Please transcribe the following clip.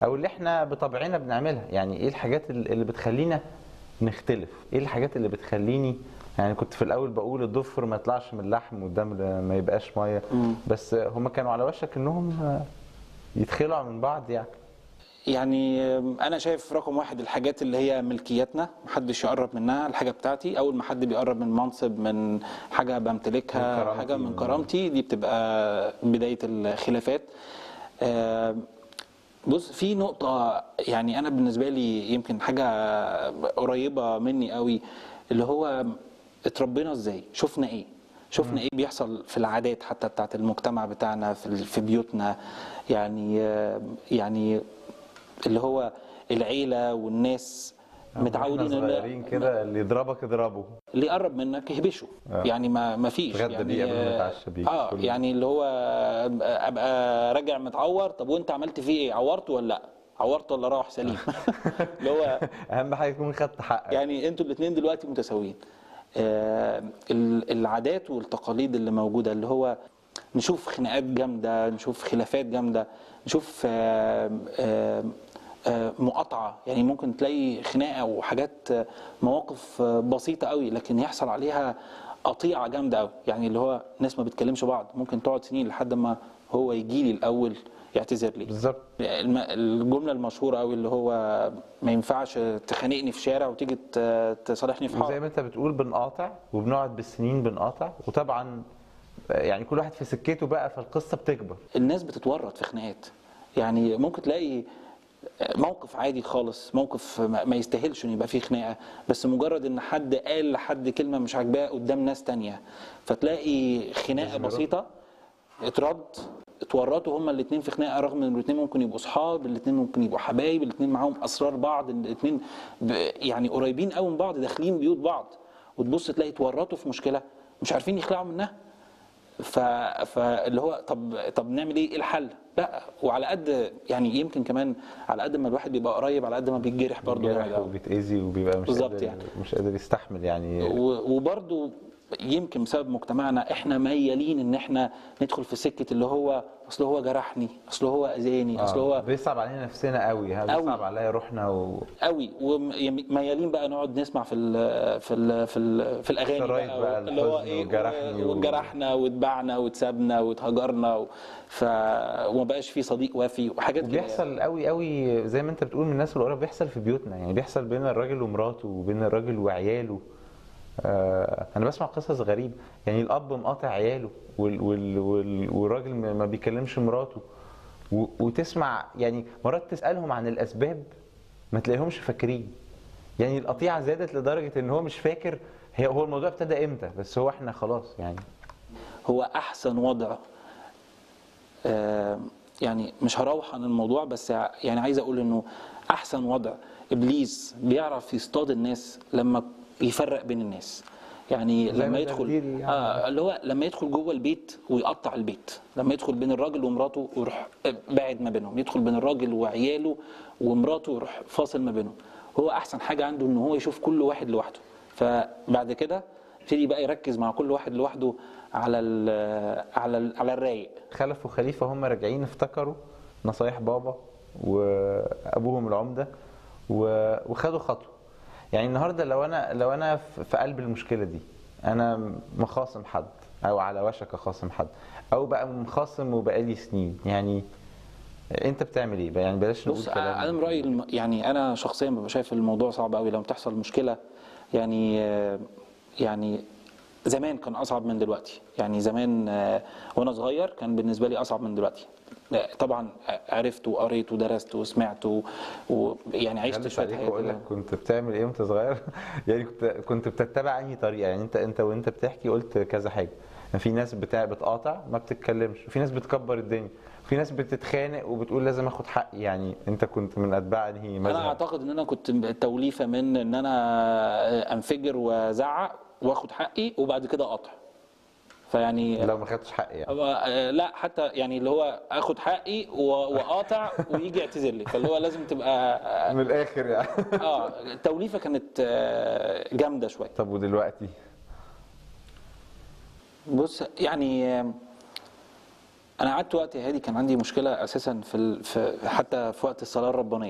او اللي احنا بطبعنا بنعملها يعني ايه الحاجات اللي بتخلينا نختلف ايه الحاجات اللي بتخليني يعني كنت في الاول بقول الضفر ما يطلعش من اللحم والدم ما يبقاش ميه مم. بس هم كانوا على وشك انهم يتخلعوا من بعض يعني يعني انا شايف رقم واحد الحاجات اللي هي ملكياتنا محدش يقرب منها الحاجه بتاعتي اول ما حد بيقرب من منصب من حاجه من بمتلكها كرامتي. حاجه من كرامتي دي بتبقى بدايه الخلافات آه، بص في نقطه يعني انا بالنسبه لي يمكن حاجه قريبه مني قوي اللي هو اتربينا ازاي شفنا ايه شفنا ايه بيحصل في العادات حتى بتاعت المجتمع بتاعنا في في بيوتنا يعني آه، يعني اللي هو العيله والناس متعودين احنا إن- صغيرين كده اللي يضربك اضربه اللي يقرب منك يهبشه آه. يعني ما ما فيش اتغدى يعني بيه قبل ما آه، يتعشى بيه. اه كل- يعني اللي هو ابقى راجع متعور طب وانت عملت فيه ايه عورته ولا لا عورته ولا راح سليم اللي هو اهم حاجه يكون خدت حقك يعني انتوا الاثنين دلوقتي متساويين آه، ال- العادات والتقاليد اللي موجوده اللي هو نشوف خناقات جامده نشوف خلافات جامده نشوف آه، آه، آه، مقاطعه يعني ممكن تلاقي خناقه وحاجات آه، مواقف آه، بسيطه قوي لكن يحصل عليها قطيعه جامده قوي يعني اللي هو ناس ما بتكلمش بعض ممكن تقعد سنين لحد ما هو يجي لي الاول يعتذر لي بالظبط الم- الجمله المشهوره قوي اللي هو ما ينفعش تخانقني في شارع وتيجي ت- تصالحني في وزي حاره ما انت بتقول بنقاطع وبنقعد بالسنين بنقاطع وطبعا يعني كل واحد في سكته بقى فالقصه بتكبر الناس بتتورط في خناقات يعني ممكن تلاقي موقف عادي خالص موقف ما ما يستاهلش ان يبقى فيه خناقه بس مجرد ان حد قال لحد كلمه مش عاجباه قدام ناس تانية فتلاقي خناقه بيزوروا. بسيطه اترد اتورطوا هما الاثنين في خناقه رغم ان الاثنين ممكن يبقوا اصحاب الاثنين ممكن يبقوا حبايب الاثنين معاهم اسرار بعض الاثنين يعني قريبين قوي من بعض داخلين بيوت بعض وتبص تلاقي اتورطوا في مشكله مش عارفين يخلعوا منها ف... فاللي هو طب طب نعمل ايه؟ ايه الحل؟ لا وعلى قد يعني يمكن كمان على قد ما الواحد بيبقى قريب على قد ما بيتجرح برضه بيجرح جامد قوي. وبيتاذي وبيبقى مش بالظبط قادر يعني. مش قادر يستحمل يعني و- وبرضه يمكن بسبب مجتمعنا احنا ميالين ان احنا ندخل في سكه اللي هو اصل هو جرحني اصل هو اذاني اصل آه، هو بيصعب علينا نفسنا قوي ها قوي. بيصعب عليا روحنا و... قوي وميالين بقى نقعد نسمع في ال في ال في, ال في الاغاني شرايط بقى, بقى اللي هو الحزن ايه وجرحني و- وجرحنا واتبعنا واتسابنا واتهجرنا و... ف وما بقاش في صديق وافي وحاجات كده بيحصل قوي قوي زي ما انت بتقول من الناس القريبه بيحصل في بيوتنا يعني بيحصل بين الراجل ومراته وبين الراجل وعياله آه انا بسمع قصص غريبه يعني الاب مقاطع عياله وال وال وال والراجل ما ما بيكلمش مراته و- وتسمع يعني مرات تسالهم عن الاسباب ما تلاقيهمش فاكرين يعني القطيعه زادت لدرجه ان هو مش فاكر هي هو الموضوع ابتدى امتى بس هو احنا خلاص يعني هو احسن وضع آه، يعني مش هروح عن الموضوع بس يعني عايز اقول انه احسن وضع ابليس بيعرف يصطاد الناس لما يفرق بين الناس يعني زي لما ما يدخل تبديل يعني. اه اللي هو لما يدخل جوه البيت ويقطع البيت لما يدخل بين الراجل ومراته ويروح باعد ما بينهم يدخل بين الراجل وعياله ومراته ويروح فاصل ما بينهم هو احسن حاجه عنده ان هو يشوف كل واحد لوحده فبعد كده يبتدي بقى يركز مع كل واحد لوحده على ال على ال على الرايق خلف وخليفه هم راجعين افتكروا نصايح بابا وابوهم العمده و- وخدوا خطوه يعني النهارده لو انا لو انا في في قلب المشكله دي انا مخاصم حد او على وشك اخاصم حد او بقى مخاصم وبقالي سنين يعني انت بتعمل ايه بقى يعني بلاش نقول بص كلام انا من رايي الم- يعني انا شخصيا ببقى شايف الموضوع صعب قوي لما تحصل مشكله يعني آه، يعني زمان كان اصعب من دلوقتي يعني زمان آه، وانا صغير كان بالنسبه لي اصعب من دلوقتي آه، طبعا عرفت وقريت ودرست وسمعت و- ويعني عشت غلس شويه عليك حاجات واقول كده. لك كنت بتعمل ايه وانت صغير يعني كنت كنت بتتبع انهي طريقه يعني انت انت وانت بتحكي قلت كذا حاجه في ناس بتاع بتقاطع ما بتتكلمش وفي ناس بتكبر الدنيا في ناس بتتخانق وبتقول لازم اخد حقي يعني انت كنت من اتباع انهي انا مذهب اعتقد ان انا كنت توليفه من ان انا انفجر وازعق واخد حقي وبعد كده اقطع فيعني لو ما خدتش حقي يعني هو آه، لا حتى يعني اللي هو اخد حقي و- واقاطع ويجي يعتذر لي فاللي هو لازم تبقى من الاخر يعني اه التوليفه كانت آه، جامده شويه طب ودلوقتي بص يعني آه، انا قعدت وقت يا هادي كان عندي مشكله اساسا في, ال... في حتى في وقت الصلاه الربانيه